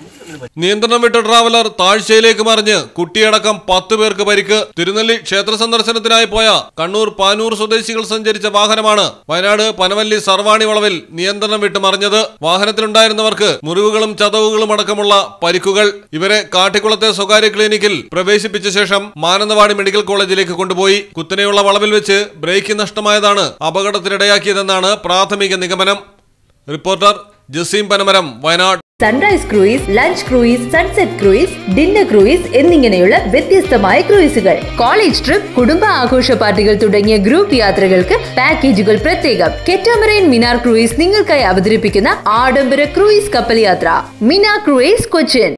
നിയന്ത്രണം വിട്ട ട്രാവലർ താഴ്ചയിലേക്ക് മറിഞ്ഞ് കുട്ടിയടക്കം പത്ത് പേർക്ക് പരിക്ക് തിരുനെല്ലി ക്ഷേത്ര സന്ദർശനത്തിനായി പോയ കണ്ണൂർ പാനൂർ സ്വദേശികൾ സഞ്ചരിച്ച വാഹനമാണ് വയനാട് പനവല്ലി സർവാണി വളവിൽ നിയന്ത്രണം വിട്ട് മറിഞ്ഞത് വാഹനത്തിലുണ്ടായിരുന്നവർക്ക് മുറിവുകളും ചതവുകളും അടക്കമുള്ള പരിക്കുകൾ ഇവരെ കാട്ടിക്കുളത്തെ സ്വകാര്യ ക്ലിനിക്കിൽ പ്രവേശിപ്പിച്ച ശേഷം മാനന്തവാടി മെഡിക്കൽ കോളേജിലേക്ക് കൊണ്ടുപോയി കുത്തനെയുള്ള വളവിൽ വെച്ച് ബ്രേക്ക് നഷ്ടമായതാണ് അപകടത്തിനിടയാക്കിയതെന്നാണ് പ്രാഥമിക നിഗമനം reporter Jaseem Panamaram Wayanad sunrise cruise lunch cruise sunset cruise dinner cruise എന്നിങ്ങനെയുള്ള വ്യത്യസ്തമായ ക്രൂയിസുകൾ കോളേജ് ട്രിപ്പ് കുടുംബ ആഘോഷ പാർട്ടികൾ തുടങ്ങിയ ഗ്രൂപ്പ് യാത്രകൾക്ക് പാക്കേജുകൾ പ്രത്യേകം കെറ്റാമറൈൻ മിനാർ ക്രൂയിസ് നിങ്ങൾക്കായി അവതരിപ്പിക്കുന്ന ആഡംബര ക്രൂയിസ് കപ്പൽ യാത്ര മിനാർ ക്രൂയിസ് കൊച്ചിൻ